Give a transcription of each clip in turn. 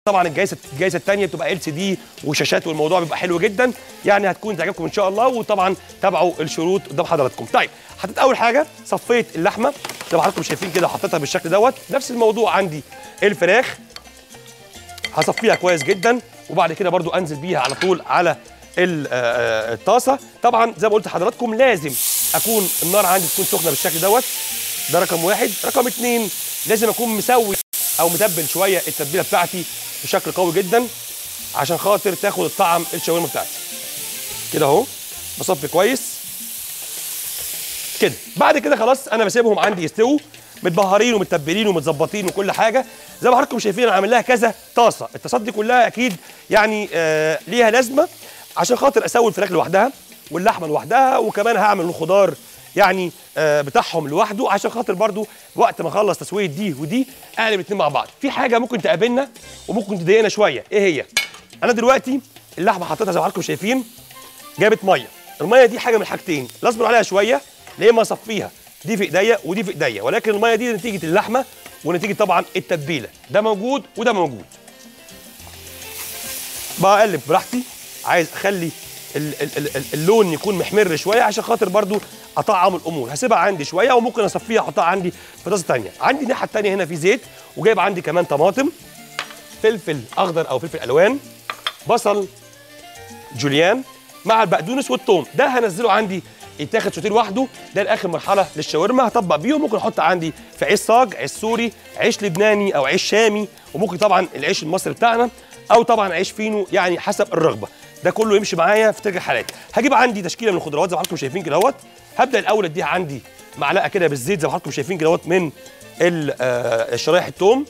طبعا الجائزه الجائزه الثانيه بتبقى ال سي دي وشاشات والموضوع بيبقى حلو جدا يعني هتكون تعجبكم ان شاء الله وطبعا تابعوا الشروط قدام حضراتكم طيب حطيت اول حاجه صفيت اللحمه زي ما حضراتكم شايفين كده حطيتها بالشكل دوت نفس الموضوع عندي الفراخ هصفيها كويس جدا وبعد كده برضو انزل بيها على طول على ال- آه، آه، الطاسه طبعا زي ما قلت لحضراتكم لازم اكون النار عندي تكون سخنه بالشكل دوت ده رقم واحد رقم اتنين لازم اكون مسوي او متبل شويه التتبيله بتاعتي بشكل قوي جدا عشان خاطر تاخد الطعم الشاورما بتاعتي كده اهو بصفي كويس كده بعد كده خلاص انا بسيبهم عندي يستووا متبهرين ومتبلين ومتظبطين وكل حاجه زي ما حضراتكم شايفين انا عامل لها كذا طاسه الطاسات دي كلها اكيد يعني آه ليها لازمه عشان خاطر اسوي الفراخ لوحدها واللحمه لوحدها وكمان هعمل الخضار يعني آه بتاعهم لوحده عشان خاطر برضو وقت ما اخلص تسويه دي ودي اقلب الاثنين مع بعض في حاجه ممكن تقابلنا وممكن تضايقنا شويه ايه هي انا دلوقتي اللحمه حطيتها زي ما حضراتكم شايفين جابت ميه الميه دي حاجه من حاجتين لازم عليها شويه يا اما اصفيها دي في ايديا ودي في ايديا ولكن الميه دي نتيجه اللحمه ونتيجه طبعا التتبيله ده موجود وده موجود بقلب براحتي عايز اخلي ال ال ال ال اللون يكون محمر شويه عشان خاطر برضو اطعم الامور هسيبها عندي شويه وممكن اصفيها احطها عندي في طاسه ثانيه عندي الناحيه الثانيه هنا في زيت وجايب عندي كمان طماطم فلفل اخضر او فلفل الوان بصل جوليان مع البقدونس والثوم ده هنزله عندي يتاخد سوتيه لوحده ده لاخر مرحله للشاورما هطبق بيهم ممكن احط عندي في عيش صاج عيش سوري عيش لبناني او عيش شامي وممكن طبعا العيش المصري بتاعنا او طبعا عيش فينو يعني حسب الرغبه ده كله يمشي معايا في تلك الحالات هجيب عندي تشكيله من الخضروات زي ما حضراتكم شايفين كده اهوت هبدا الاول اديها عندي معلقه كده بالزيت زي ما حضراتكم شايفين كده اهوت من ال- آه، شرايح الثوم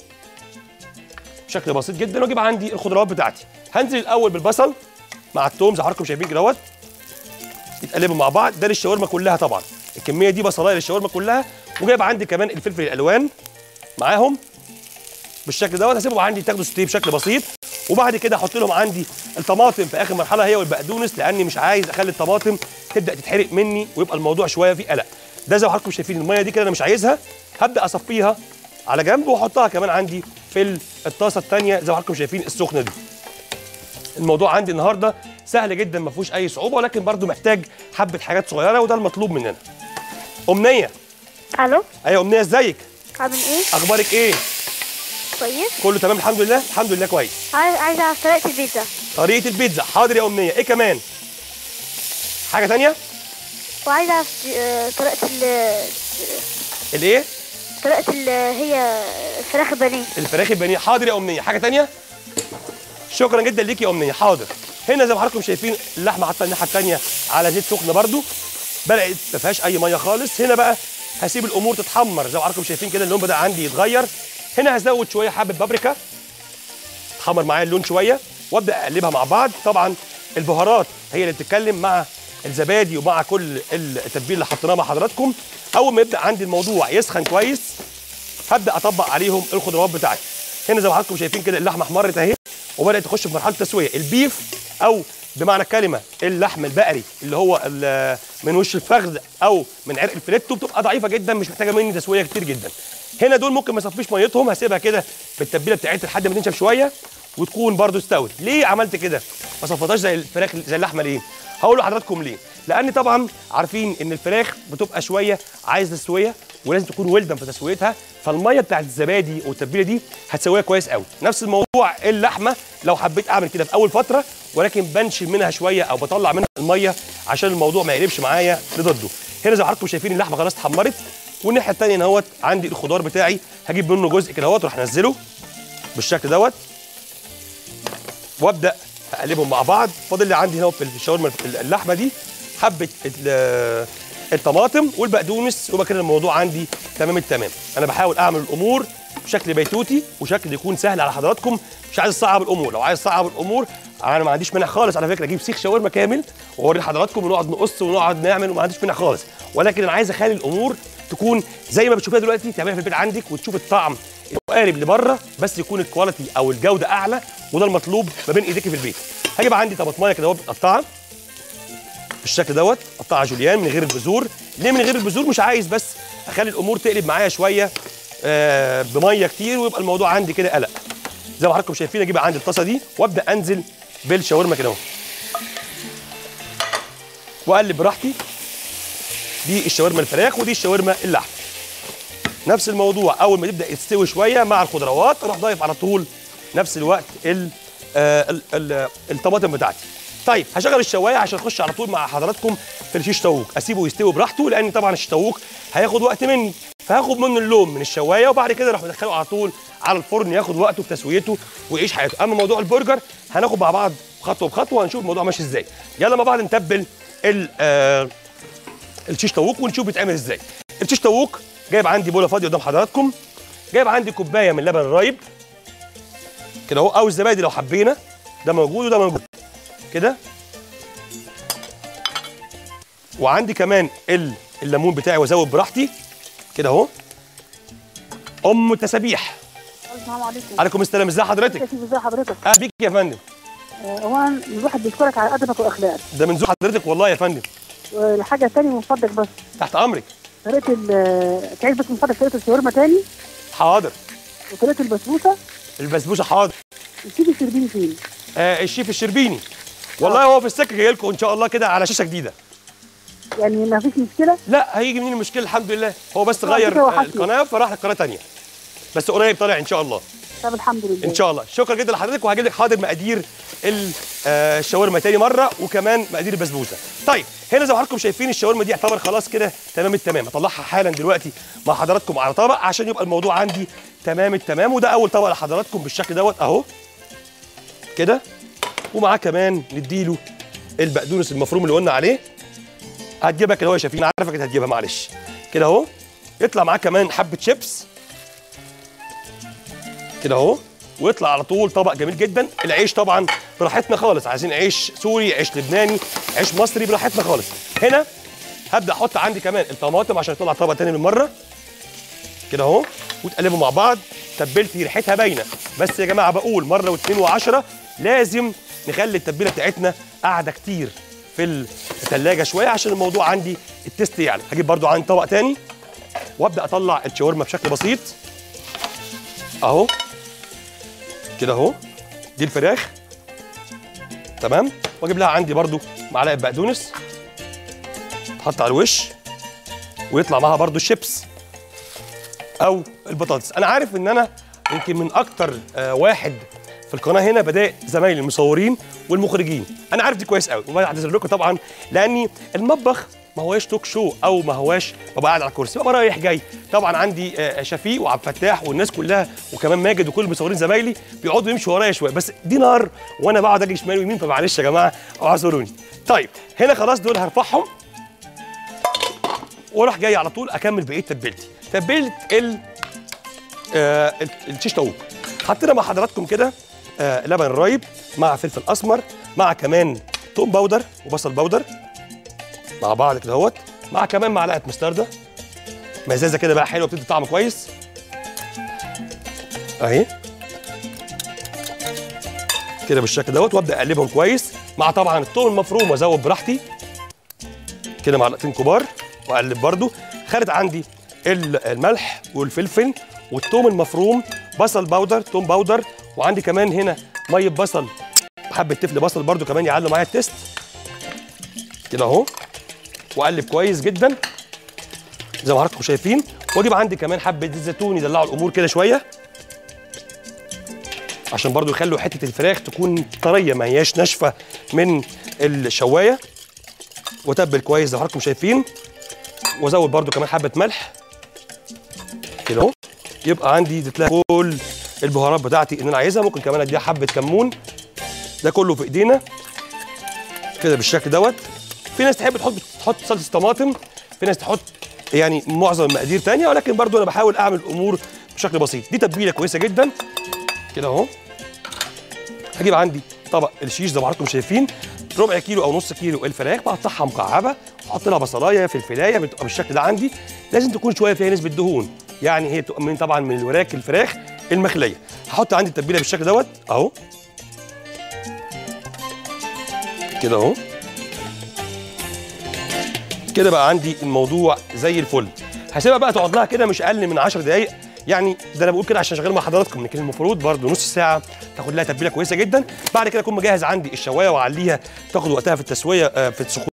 بشكل بسيط جدا واجيب عندي الخضروات بتاعتي هنزل الاول بالبصل مع الثوم زي ما حضراتكم شايفين كده اهوت يتقلبوا مع بعض ده للشاورما كلها طبعا الكميه دي بصلايه للشاورما كلها وجايب عندي كمان الفلفل الالوان معاهم بالشكل دوت هسيبهم عندي تاخدوا ستيب بشكل بسيط وبعد كده احط لهم عندي الطماطم في اخر مرحله هي والبقدونس لاني مش عايز اخلي الطماطم تبدا تتحرق مني ويبقى الموضوع شويه فيه قلق ده زي ما حضراتكم شايفين الميه دي كده انا مش عايزها هبدا اصفيها على جنب واحطها كمان عندي في ال- الطاسه الثانيه زي ما حضراتكم شايفين السخنه دي الموضوع عندي النهارده سهل جدا ما فيهوش اي صعوبه ولكن برضو محتاج حبه حاجات صغيره وده المطلوب مننا امنيه الو ايوه امنيه ازيك عامل ايه اخبارك ايه كويس كله تمام الحمد لله الحمد لله كويس عايز عايز اعرف طريقه البيتزا طريقه البيتزا حاضر يا امنيه ايه كمان حاجه تانية وعايز اعرف آه، طريقه ال الايه طريقه ال هي الفراخ البانيه الفراخ البانيه حاضر يا امنيه حاجه تانية شكرا جدا ليك يا امنيه حاضر هنا زي ما حضراتكم شايفين اللحمه حاطه الناحيه الثانيه على زيت سخن برده بدات ما فيهاش اي ميه خالص هنا بقى هسيب الامور تتحمر زي ما حضراتكم شايفين كده اللون بدا عندي يتغير هنا هزود شويه حبه بابريكا تحمر معايا اللون شويه وابدا اقلبها مع بعض طبعا البهارات هي اللي بتتكلم مع الزبادي ومع كل التتبيله اللي حطيناها مع حضراتكم اول ما يبدا عندي الموضوع يسخن كويس هبدا اطبق عليهم الخضروات بتاعتي هنا زي ما حضراتكم شايفين كده اللحمه احمرت اهي وبدات تخش في مرحله التسويه البيف او بمعنى الكلمه اللحم البقري اللي هو ال- من وش الفخذ او من عرق الفليتو بتبقى ضعيفه جدا مش محتاجه مني تسويه كتير جدا هنا دول ممكن ما اصفيش ميتهم هسيبها كده بالتتبيله بتاعتها لحد ما تنشف شويه وتكون برضو استوت ليه عملت كده ما صفيتهاش زي الفراخ زي اللحمه ليه هقول لحضراتكم ليه لان طبعا عارفين ان الفراخ بتبقى شويه عايزه تسويه ولازم تكون ولدن في تسويتها فالميه بتاعت الزبادي والتتبيله دي هتسويها كويس قوي نفس الموضوع اللحمه لو حبيت اعمل كده في اول فتره ولكن بنشل منها شويه او بطلع منها الميه عشان الموضوع ما يقلبش معايا لضده هنا زي ما حضراتكم شايفين اللحمه خلاص اتحمرت والناحيه الثانيه اهوت عندي الخضار بتاعي هجيب منه جزء كده اهوت واروح انزله بالشكل دوت وابدا اقلبهم مع بعض فاضل لي عندي هنا في الشاورما اللحمه دي حبه ال- الطماطم والبقدونس ويبقى كده الموضوع عندي تمام التمام انا بحاول اعمل الامور بشكل بيتوتي وشكل يكون سهل على حضراتكم مش عايز اصعب الامور لو عايز اصعب الامور انا ما عنديش مانع خالص على فكره اجيب سيخ شاورما كامل واوري لحضراتكم ونقعد نقص ونقعد نعمل وما عنديش مانع خالص ولكن انا عايز اخلي الامور تكون زي ما بتشوفيها دلوقتي تعملها في البيت عندك وتشوف الطعم قارب لبره بس يكون الكواليتي او الجوده اعلى وده المطلوب ما بين ايديكي في البيت هجيب عندي طماطمايه كده اهو متقطعه بالشكل دوت قطعها جوليان من غير البذور ليه من غير البذور مش عايز بس اخلي الامور تقلب معايا شويه آه بميه كتير ويبقى الموضوع عندي كده قلق زي ما حضراتكم شايفين اجيب عندي الطاسه دي وابدا انزل بالشاورما كده اهو واقلب براحتي دي الشاورما الفراخ ودي الشاورما اللحم نفس الموضوع اول ما تبدا يستوي شويه مع الخضروات اروح ضايف على طول نفس الوقت ال آه ال ال الطماطم بتاعتي طيب هشغل الشوايه عشان اخش على طول مع حضراتكم في الشيش طاووق اسيبه يستوي براحته لان طبعا الشيش طاووق هياخد وقت مني فهاخد منه اللون من الشوايه وبعد كده اروح مدخله على طول على الفرن ياخد وقته في تسويته ويعيش حياته اما موضوع البرجر هناخد مع بعض خطوه بخطوه وهنشوف الموضوع ماشي ازاي يلا مع بعض نتبل ال آه الشيش طاووق ونشوف بيتعمل ازاي الشيش طاووق جايب عندي بوله فاضيه قدام حضراتكم جايب عندي كوبايه من لبن الرايب كده اهو او الزبادي لو حبينا ده موجود وده موجود كده وعندي كمان ال- الليمون بتاعي وازود براحتي كده اهو ام تسابيح السلام عليكم عليكم السلام ازي حضرتك كيف ازي حضرتك؟ اهلا بيك يا فندم آه، اولا الواحد بيشكرك على ادبك واخلاقك ده من ذوق حضرتك والله يا فندم والحاجه الثانيه من فضلك بس تحت امرك طريقه ال- تعيش بس من فضلك طريقه الشاورما تاني حاضر وطريقه البسبوسه البسبوسه حاضر نسيب الشربيني فين؟ آه الشيف الشربيني والله هو في السكه جاي لكم ان شاء الله كده على شاشه جديده يعني ما فيش مشكله لا هيجي منين المشكله الحمد لله هو بس آه، غير كده آه، وحشني. القناه فراح لقناه ثانيه بس قريب طالع ان شاء الله طب الحمد لله ان شاء الله شكرا جدا لحضرتك وهجيب لك حاضر مقادير ال- آه، الشاورما تاني مره وكمان مقادير البسبوسه طيب هنا زي ما حضراتكم شايفين الشاورما دي يعتبر خلاص كده تمام التمام هطلعها حالا دلوقتي مع حضراتكم على طبق عشان يبقى الموضوع عندي تمام التمام وده اول طبق لحضراتكم بالشكل دوت اهو كده ومعاه كمان نديله البقدونس المفروم اللي قلنا عليه هتجيبها كده اهو يا شايفين عارفك انت هتجيبها معلش كده اهو يطلع معاه كمان حبه شيبس كده اهو ويطلع على طول طبق جميل جدا العيش طبعا براحتنا خالص عايزين عيش سوري عيش لبناني عيش مصري براحتنا خالص هنا هبدا احط عندي كمان الطماطم عشان يطلع طبق تاني بالمره كده اهو وتقلبوا مع بعض تبلتي ريحتها باينه بس يا جماعه بقول مره واثنين وعشرة لازم نخلي التتبيله بتاعتنا قاعده كتير في الثلاجه شويه عشان الموضوع عندي التست يعني هجيب برضو عندي طبق تاني وابدا اطلع الشاورما بشكل بسيط اهو كده اهو دي الفراخ تمام واجيب لها عندي برضو معلقه بقدونس تحط على الوش ويطلع معاها برضو الشيبس او البطاطس انا عارف ان انا يمكن من اكتر آه واحد في القناه هنا بداء زمايلي المصورين والمخرجين انا عارف دي كويس قوي وبعتذر لكم طبعا لاني المطبخ ما هواش توك شو او ما هواش ببقى قاعد على الكرسي ببقى رايح جاي طبعا عندي آه، شفيق وعبد الفتاح والناس كلها وكمان ماجد وكل المصورين زمايلي بيقعدوا يمشوا ورايا شويه بس دي نار وانا بقعد اجي شمال ويمين فمعلش يا جماعه اعذروني طيب هنا خلاص دول هرفعهم واروح جاي على طول اكمل بقيه تتبيلتي تتبيله ال آه ال- الشيش طاووق حطينا مع حضراتكم كده آه لبن رايب مع فلفل اسمر مع كمان توم باودر وبصل باودر مع بعض كده اهوت مع كمان معلقه مستردة مزازه كده بقى حلوه بتدي طعم كويس اهي كده بالشكل دوت وابدا اقلبهم كويس مع طبعا الثوم المفروم وازود براحتي كده معلقتين كبار واقلب برده خدت عندي ال- الملح والفلفل والثوم المفروم بصل باودر توم باودر وعندي كمان هنا ميه بصل حبه تفل بصل برده كمان يعلوا معايا التست كده اهو واقلب كويس جدا زي ما حضراتكم شايفين واجيب عندي كمان حبه زيت زيتون يدلعوا الامور كده شويه عشان برضو يخلوا حته الفراخ تكون طريه ما هياش ناشفه من الشوايه وتبل كويس زي ما حضراتكم شايفين وازود برضو كمان حبه ملح كده اهو يبقى عندي تلاقي كل البهارات بتاعتي اللي انا عايزها ممكن كمان اديها حبه كمون ده كله في ايدينا كده بالشكل دوت في ناس تحب تحط تحط صلصه طماطم في ناس تحط يعني معظم المقادير تانية ولكن برضو انا بحاول اعمل الامور بشكل بسيط دي تتبيله كويسه جدا كده اهو هجيب عندي طبق الشيش زي ما حضراتكم شايفين ربع كيلو او نص كيلو الفراخ بقطعها مكعبه واحط لها بصلايه فلفلايه بتبقى بالشكل ده عندي لازم تكون شويه فيها نسبه دهون يعني هي تبقى من طبعا من الوراك الفراخ المخليه هحط عندي التتبيله بالشكل دوت اهو كده اهو كده بقى عندي الموضوع زي الفل هسيبها بقى تقعد لها كده مش اقل من 10 دقائق يعني ده انا بقول كده عشان شغال مع حضراتكم لكن المفروض برده نص ساعه تاخد لها تبيله كويسه جدا بعد كده اكون مجهز عندي الشوايه واعليها تاخد وقتها في التسويه آه، في السخونيه